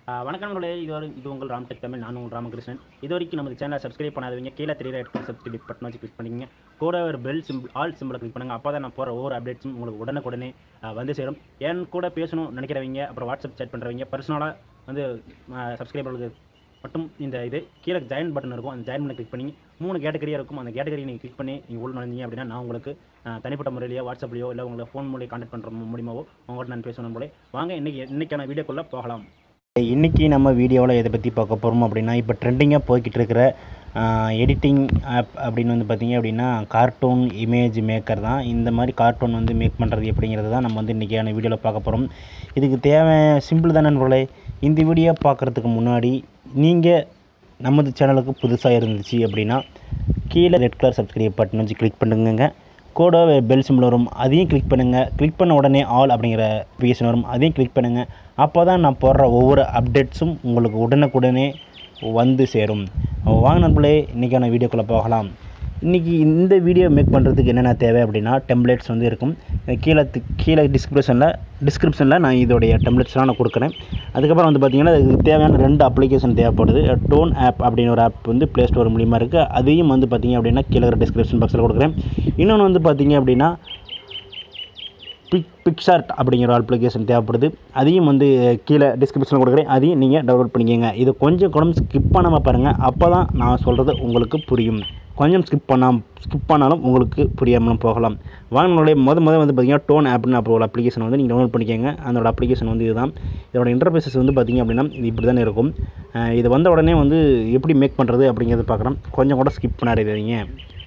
ஆஹ் வணக்கம் நண்பர்களே இது ஒரு இது உங்கள் ராம்டெக் தமிழ் நான் உங்கள் ராமகிருஷ்ணன் இது வரைக்கும் நமது சேனலை சப்ஸ்கிரைப் பண்ணாதவங்க கீழே தெரியல ரெட் சப்ஸ்கிரைப் பட்டன் வச்சு கிளிக் பண்ணிங்க கூட ஒரு பெல் சிம்பிள் ஆல் சிம்பிளை கிளிக் பண்ணுங்கள் அப்போ தான் நான் போகிற ஒவ்வொரு அப்டேட்ஸும் உங்களுக்கு உடனுக்குடனே ஆஹ் வந்து சேரும் என் கூட பேசணும் நினைக்கிறவங்க அப்புறம் வாட்ஸ்அப் சேட் பண்ணுறவங்க பர்சனலாக வந்து சப்ஸ்கிரைபர்களுக்கு மட்டும் இந்த இது கீழே ஜாயின் பட்டன் இருக்கும் அந்த ஜாயின் பண்ணி கிளிக் பண்ணி மூணு கேட்டகரியாக இருக்கும் அந்த கேட்டகரி நீங்கள் கிளிக் பண்ணி நீங்கள் உள்ள நுழைஞ்சீங்க அப்படின்னா நான் உங்களுக்கு ஆஹ் தனிப்பட்ட முறையிலையோ வாட்ஸ்அப்லையோ இல்லை உங்களை ஃபோன் மூலியம் கான்டாக்ட் பண்ணுற மூலியமாவோ உங்கள்கிட்ட நான் பேசணும் போலே வாங்க இன்றைக்கி இன்றைக்கான வீடியோக்குள்ளே போகலாம் இன்றைக்கி நம்ம வீடியோவில் எதை பற்றி பார்க்க போகிறோம் அப்படின்னா இப்போ ட்ரெண்டிங்காக போய்கிட்டு இருக்கிற எடிட்டிங் ஆப் அப்படின்னு வந்து பார்த்திங்க அப்படின்னா கார்ட்டூன் இமேஜ் மேக்கர் தான் இந்த மாதிரி கார்ட்டூன் வந்து மேக் பண்ணுறது எப்படிங்கிறது தான் நம்ம வந்து இன்றைக்கான வீடியோவில் பார்க்க போகிறோம் இதுக்கு தேவை சிம்பிள் தானே நண்பர்களே இந்த வீடியோ பார்க்குறதுக்கு முன்னாடி நீங்கள் நமது சேனலுக்கு புதுசாக இருந்துச்சு அப்படின்னா கீழே ரெட் கலர் சப்ஸ்கிரைப் பட்டன் வச்சு கிளிக் பண்ணுங்க கூட பெல் சிம்பிள் வரும் அதையும் கிளிக் பண்ணுங்கள் கிளிக் பண்ண உடனே ஆல் அப்படிங்கிற அப்ளிகேஷன் வரும் அதையும் கிளிக் பண்ணுங்கள் அப்போ தான் நான் போடுற ஒவ்வொரு அப்டேட்ஸும் உங்களுக்கு உடனுக்குடனே வந்து சேரும் வாங்க நண்பர்களே இன்றைக்கான வீடியோக்குள்ளே போகலாம் இன்றைக்கி இந்த வீடியோ மேக் பண்ணுறதுக்கு என்னென்ன தேவை அப்படின்னா டெம்ப்ளேட்ஸ் வந்து இருக்கும் கீழே தி- கீழே டிஸ்கிரிப்ஷனில் டிஸ்கிரிப்ஷனில் நான் இதோடைய டெம்ப்ளேட்ஸ்லாம் நான் கொடுக்குறேன் அதுக்கப்புறம் வந்து பார்த்திங்கன்னா இதுக்கு தேவையான ரெண்டு அப்ளிகேஷன் தேவைப்படுது டோன் ஆப் அப்படின்னு ஒரு ஆப் வந்து ப்ளே ஸ்டோர் மூலியமாக இருக்குது அதையும் வந்து பார்த்திங்க அப்படின்னா கீழே டிஸ்கிரிப்ஷன் பாக்ஸில் கொடுக்குறேன் இன்னொன்று வந்து பார்த்திங்க அப்படின்னா பிக் பிக்சார்ட் அப்படிங்கிற ஒரு அப்ளிகேஷன் தேவைப்படுது அதையும் வந்து கீழே டிஸ்கிரிப்ஷனில் கொடுக்குறேன் அதையும் நீங்கள் டவுன்லோட் பண்ணிக்கோங்க இது கொஞ்சம் கூட ஸ்கிப் பண்ணாமல் பாருங்கள் அப்போ தான் நான் சொல்கிறது உங்களுக்கு புரியும் கொஞ்சம் ஸ்கிப் பண்ணாம ஸ்கிப் பண்ணாலும் உங்களுக்கு புரியாமலும் போகலாம் வாங்கினுடைய முத முத வந்து பார்த்திங்கன்னா டோன் ஆப்னு அப்போ ஒரு அப்ளிகேஷன் வந்து நீங்கள் டவுன்லோட் பண்ணிக்கோங்க அதோட அப்ளிகேஷன் வந்து இதுதான் இதோட இன்டர்பேசஸ் வந்து பார்த்திங்க அப்படின்னா இது இப்படி தானே இருக்கும் அஹ் இது வந்த உடனே வந்து எப்படி மேக் பண்ணுறது அப்படிங்கிறத பார்க்குறோம் கொஞ்சம் கூட ஸ்கிப் பண்ணாதீங்க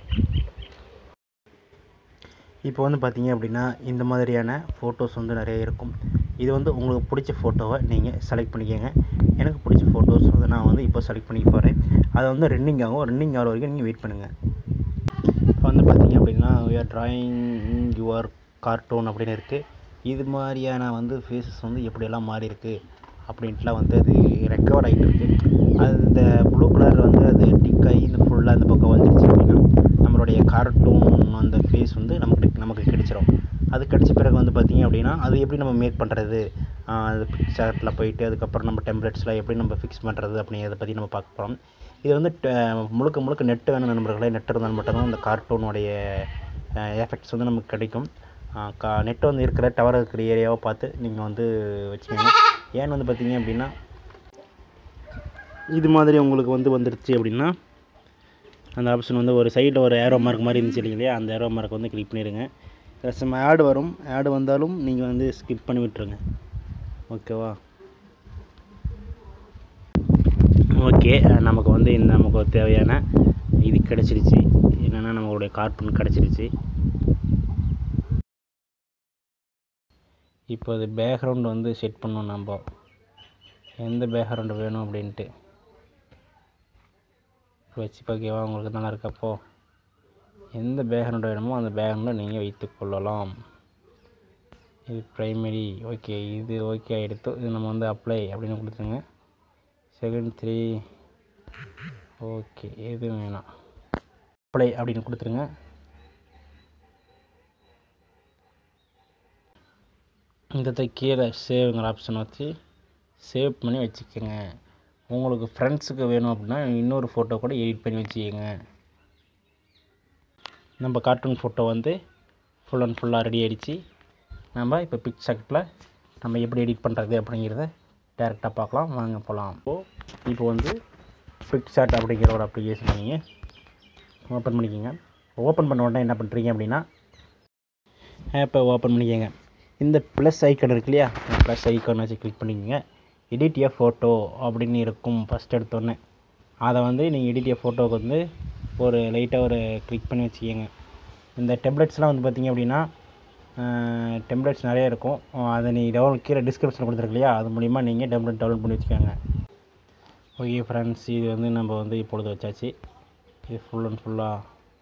இப்போ வந்து பார்த்தீங்க அப்படின்னா இந்த மாதிரியான ஃபோட்டோஸ் வந்து நிறைய இருக்கும் இது வந்து உங்களுக்கு பிடிச்ச ஃபோட்டோவை நீங்கள் செலக்ட் பண்ணிக்கோங்க எனக்கு பிடிச்ச ஃபோட்டோஸ் வந்து நான் வந்து இப்போ செலக்ட் பண்ணிக்க போகிறேன் அது வந்து ரன்னிங் ஆகும் ரன்னிங் ஆகிற வரைக்கும் நீங்கள் வெயிட் பண்ணுங்கள் இப்போ வந்து பார்த்தீங்க அப்படின்னா ட்ராயிங் யுவர் கார்ட்டூன் அப்படின்னு இருக்குது இது மாதிரியான வந்து ஃபேஸஸ் வந்து எப்படியெல்லாம் மாறி இருக்கு அப்படின்ட்டுலாம் வந்து அது ரெக்கவர் ஆகிட்டு இருக்கு அது இந்த ப்ளூ கலர் வந்து அது டிக் ஆகி இந்த ஃபுல்லாக இந்த பக்கம் வந்துருச்சு அப்படின்னா நம்மளுடைய கார்ட்டூன் அந்த ஃபேஸ் வந்து நமக்கு நமக்கு கிடைச்சிரும் அது கிடைச்ச பிறகு வந்து பார்த்திங்க அப்படின்னா அது எப்படி நம்ம மேக் பண்ணுறது அது பிக்சரில் போயிட்டு அதுக்கப்புறம் நம்ம டெம்ப்ளேட்ஸில் எப்படி நம்ம ஃபிக்ஸ் பண்ணுறது அப்படிங்கிறத பற்றி நம்ம பார்க்க போகிறோம் இது வந்து ட- முழுக்க முழுக்க நெட்டு வேணும் நண்பர்களே நெட் இருந்தால் மட்டும்தான் அந்த கார்ட்டூனுடைய எஃபெக்ட்ஸ் வந்து நமக்கு கிடைக்கும் அஹ் கா நெட் வந்து இருக்கிற டவர் இருக்கிற ஏரியாவை பார்த்து நீங்கள் வந்து வச்சுக்கோங்க ஏன்னு வந்து பார்த்தீங்க அப்படின்னா இது மாதிரி உங்களுக்கு வந்து வந்துருச்சு அப்படின்னா அந்த ஆப்ஷன் வந்து ஒரு சைடில் ஒரு ஏரோ மார்க் மாதிரி இருந்துச்சு இல்லைங்களா அந்த ஏரோ மார்க் வந்து கிளிக் பண்ணிடுங்க சம் ஆடு வரும் ஆடு வந்தாலும் நீங்கள் வந்து ஸ்கிப் பண்ணி விட்டுருங்க ஓகேவா ஓகே நமக்கு வந்து இந்த நமக்கு ஒரு தேவையான இது கிடச்சிருச்சு என்னென்னா நம்மளுடைய கார்ட்டூன் கிடச்சிருச்சு இப்போ அது பேக்ரவுண்ட் வந்து செட் பண்ணணும் நம்ம எந்த பேக்ரவுண்டு வேணும் அப்படின்ட்டு வச்சு பார்க்கவா உங்களுக்கு நல்லா இருக்கப்போ எந்த பேக்ரவுண்ட் வேணுமோ அந்த பேக்ரவுண்டை நீங்கள் வைத்து கொள்ளலாம் இது ப்ரைமரி ஓகே இது ஓகே ஆகிடுத்து இது நம்ம வந்து அப்ளை அப்படின்னு கொடுத்துருங்க செகண்ட் த்ரீ ஓகே எதுவும் வேணாம் அப்ளை அப்படின்னு கொடுத்துருங்க இந்த கீழே சேவ்ங்கிற ஆப்ஷன் வச்சு சேவ் பண்ணி வச்சுக்கோங்க உங்களுக்கு ஃப்ரெண்ட்ஸுக்கு வேணும் அப்படின்னா இன்னொரு ஃபோட்டோ கூட எடிட் பண்ணி வச்சுக்கோங்க நம்ம கார்ட்டூன் ஃபோட்டோ வந்து ஃபுல் அண்ட் ஃபுல்லாக ரெடி ஆகிடுச்சு நம்ம இப்போ பிக்சர்ட்டில் நம்ம எப்படி எடிட் பண்ணுறது அப்படிங்கிறத டேரெக்டாக பார்க்கலாம் வாங்க போகலாம் இப்போது இப்போ வந்து பிக்சார்ட் அப்படிங்கிற ஒரு அப்ளிகேஷன் நீங்கள் ஓப்பன் பண்ணிக்கோங்க ஓப்பன் பண்ண உடனே என்ன பண்ணுறீங்க அப்படின்னா ஆப்பை ஓப்பன் பண்ணிக்கோங்க இந்த ப்ளஸ் ஐக்கன் இருக்கு இல்லையா இந்த ப்ளஸ் ஐக்கான் வச்சு கிளிக் பண்ணிக்கோங்க எடிட் ஏ ஃபோட்டோ அப்படின்னு இருக்கும் ஃபஸ்ட் எடுத்தோடனே அதை வந்து நீங்கள் எடிட் ஏ ஃபோட்டோவுக்கு வந்து ஒரு லைட்டாக ஒரு கிளிக் பண்ணி வச்சுக்கோங்க இந்த டெம்ப்ளேட்ஸ்லாம் வந்து பார்த்திங்க அப்படின்னா டெம்ப்ளேட்ஸ் நிறைய இருக்கும் அதை நீ டவுன் கீழே டிஸ்கிரிப்ஷன் கொடுத்துருக்கு இல்லையா அது மூலிமா நீங்கள் டெம்ப்ளேட் டவுன்லோட் பண்ணி வச்சுக்கோங்க ஓகே ஃப்ரெண்ட்ஸ் இது வந்து நம்ம வந்து இப்பொழுது வச்சாச்சு இது ஃபுல் அண்ட் ஃபுல்லாக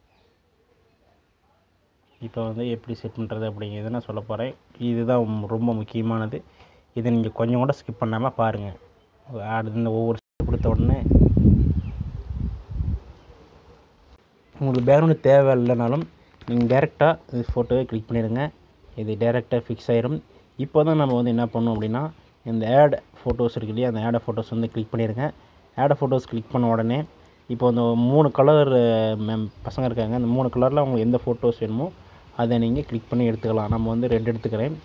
இப்போ வந்து எப்படி செட் பண்ணுறது அப்படிங்கிறத நான் சொல்ல போகிறேன் இதுதான் ரொம்ப முக்கியமானது இதை நீங்கள் கொஞ்சம் கூட ஸ்கிப் பண்ணாமல் பாருங்கள் அடுத்து இந்த ஒவ்வொரு step கொடுத்த உடனே உங்களுக்கு பேக்ரவுண்டு தேவை இல்லைனாலும் நீங்கள் டேரெக்டாக இது ஃபோட்டோவை கிளிக் பண்ணிடுங்க இது டேரெக்டாக ஃபிக்ஸ் ஆயிரும் இப்போ தான் நம்ம வந்து என்ன பண்ணோம் அப்படின்னா இந்த ஆட் ஃபோட்டோஸ் இருக்கு இல்லையா அந்த ஆட் ஃபோட்டோஸ் வந்து கிளிக் பண்ணிடுங்க ஆட் ஃபோட்டோஸ் கிளிக் பண்ண உடனே இப்போ இந்த மூணு கலர் மேம் பசங்க இருக்காங்க அந்த மூணு கலரில் அவங்க எந்த ஃபோட்டோஸ் வேணுமோ அதை நீங்கள் கிளிக் பண்ணி எடுத்துக்கலாம் நம்ம வந்து ரெட் எடுத்துக்கிறேன்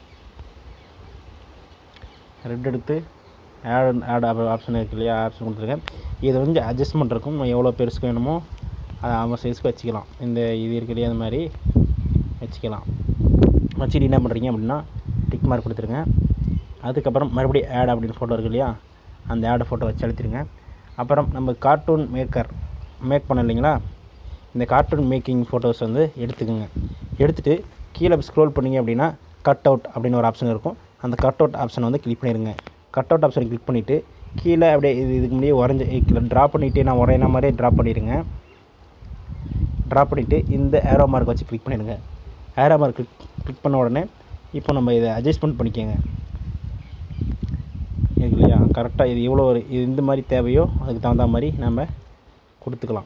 ரெட் எடுத்து ஆட் ஆட் ஆப்ஷன் இருக்கு இல்லையா ஆப்ஷன் கொடுத்துருக்கேன் இது வந்து அட்ஜஸ்ட்மெண்ட் இருக்கும் நம்ம எவ்வளோ பெருசுக்கு வேணுமோ அதை அவன் சைஸ்க்கு வச்சுக்கலாம் இந்த இது இருக்கு இல்லையா அந்த மாதிரி வச்சுக்கலாம் வச்சுட்டு என்ன பண்ணுறீங்க அப்படின்னா டிக் மார்க் கொடுத்துருங்க அதுக்கப்புறம் மறுபடியும் ஆட் அப்படின்னு ஃபோட்டோ இருக்கு இல்லையா அந்த ஆட் ஃபோட்டோ வச்சு அழுத்திடுங்க அப்புறம் நம்ம கார்ட்டூன் மேக்கர் மேக் பண்ண இல்லைங்களா இந்த கார்ட்டூன் மேக்கிங் ஃபோட்டோஸ் வந்து எடுத்துக்கோங்க எடுத்துகிட்டு கீழே ஸ்க்ரோல் பண்ணிங்க அப்படின்னா கட் அவுட் அப்படின்னு ஒரு ஆப்ஷன் இருக்கும் அந்த கட் அவுட் ஆப்ஷனை வந்து கிளிக் பண்ணிடுங்க கட் அவுட் ஆப்ஷனை கிளிக் பண்ணிவிட்டு கீழே அப்படியே இது இதுக்கு முன்னாடியே வரைஞ்சி கீழே ட்ரா பண்ணிவிட்டு நான் உரையின மாதிரியே ட்ரா பண்ணிடுங்க ட்ரா பண்ணிவிட்டு இந்த ஏரோ மார்க் வச்சு கிளிக் பண்ணிடுங்க ஏரோ மார்க் கிளிக் கிளிக் பண்ண உடனே இப்போ நம்ம இதை அட்ஜஸ்ட்மெண்ட் பண்ணிக்கோங்க இருக்கு இல்லையா கரெக்டாக இது எவ்வளோ ஒரு இது இந்த மாதிரி தேவையோ அதுக்கு தகுந்த மாதிரி நம்ம கொடுத்துக்கலாம்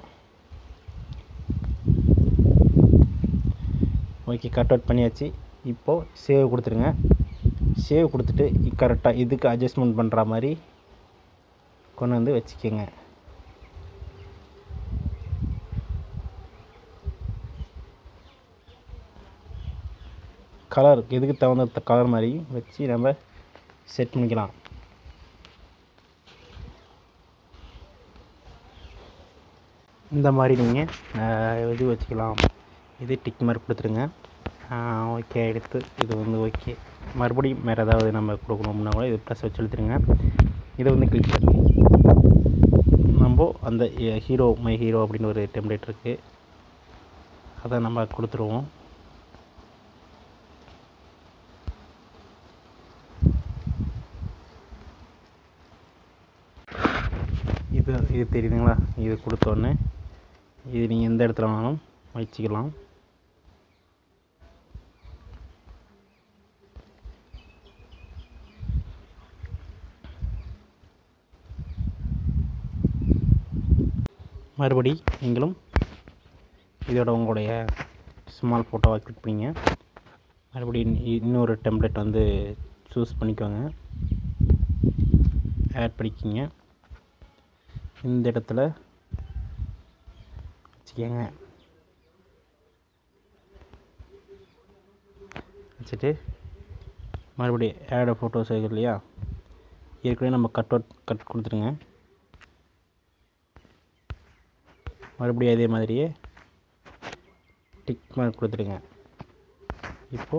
ஓகே கட் அவுட் பண்ணியாச்சு இப்போது சேவ் கொடுத்துருங்க சேவ் கொடுத்துட்டு கரெக்டாக இதுக்கு அட்ஜஸ்ட்மெண்ட் பண்ணுற மாதிரி கொண்டு வந்து வச்சுக்கோங்க கலர் எதுக்கு தகுந்த கலர் மாதிரி வச்சு நம்ம செட் பண்ணிக்கலாம் இந்த மாதிரி நீங்கள் இது வச்சுக்கலாம் இது டிக் மார்க் கொடுத்துருங்க ஓகே எடுத்து இது வந்து ஓகே மறுபடியும் வேறு ஏதாவது நம்ம கொடுக்கணும்னா கூட இது ப்ளஸ் வச்சு எழுத்துருங்க இதை வந்து கிளிக் பண்ணி நம்ம அந்த ஹீரோ மை ஹீரோ அப்படின்னு ஒரு டெம்ப்ளேட் இருக்குது அதை நம்ம கொடுத்துருவோம் இது இது தெரியுதுங்களா இது கொடுத்தோன்னே இது நீங்கள் எந்த இடத்துல வேணாலும் வச்சுக்கலாம் மறுபடி நீங்களும் இதோட உங்களுடைய ஸ்மால் ஃபோட்டோவை கிளிக் பண்ணிங்க மறுபடியும் இ- இன்னொரு டெம்ப்ளேட் வந்து சூஸ் பண்ணிக்கோங்க ஆட் பண்ணிக்கிங்க இந்த இடத்துல வச்சுக்கோங்க வச்சுட்டு மறுபடியும் ஆட் ஃபோட்டோஸ் இருக்கு இல்லையா ஏற்கனவே நம்ம கட் அவுட் கட் கொடுத்துருங்க மறுபடியும் அதே மாதிரியே டிக் மார்க் கொடுத்துருங்க இப்போது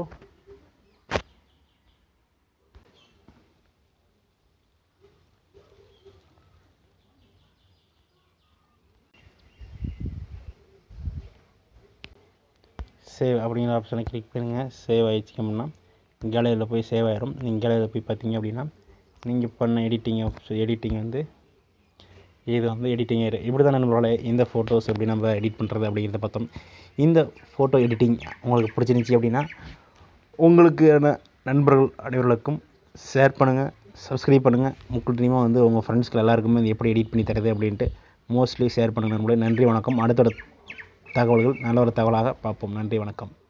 சேவ் அப்படிங்கிற ஆப்ஷனை கிளிக் பண்ணுங்கள் சேவ் ஆயிடுச்சு அப்படின்னா கேலரியில் போய் சேவ் ஆயிரும் நீங்கள் கேலரியில் போய் பார்த்தீங்க அப்படின்னா நீங்கள் பண்ண எடிட்டிங் எடிட்டிங் வந்து இது வந்து எடிட்டிங் இப்படி தான் நம்மளோட இந்த ஃபோட்டோஸ் எப்படி நம்ம எடிட் பண்ணுறது அப்படிங்கிறத பார்த்தோம் இந்த ஃபோட்டோ எடிட்டிங் உங்களுக்கு பிடிச்சிருந்துச்சி அப்படின்னா உங்களுக்கான நண்பர்கள் அனைவர்களுக்கும் ஷேர் பண்ணுங்கள் சப்ஸ்கிரைப் பண்ணுங்கள் முக்கியமாக வந்து உங்கள் ஃப்ரெண்ட்ஸ்க்கு எல்லாருக்குமே இது எப்படி எடிட் பண்ணி தருது அப்படின்ட்டு மோஸ்ட்லி ஷேர் பண்ணுங்கள் நண்பர்களே நன்றி வணக்கம் அடுத்தோட தகவல்கள் நல்ல ஒரு தகவலாக பார்ப்போம் நன்றி வணக்கம்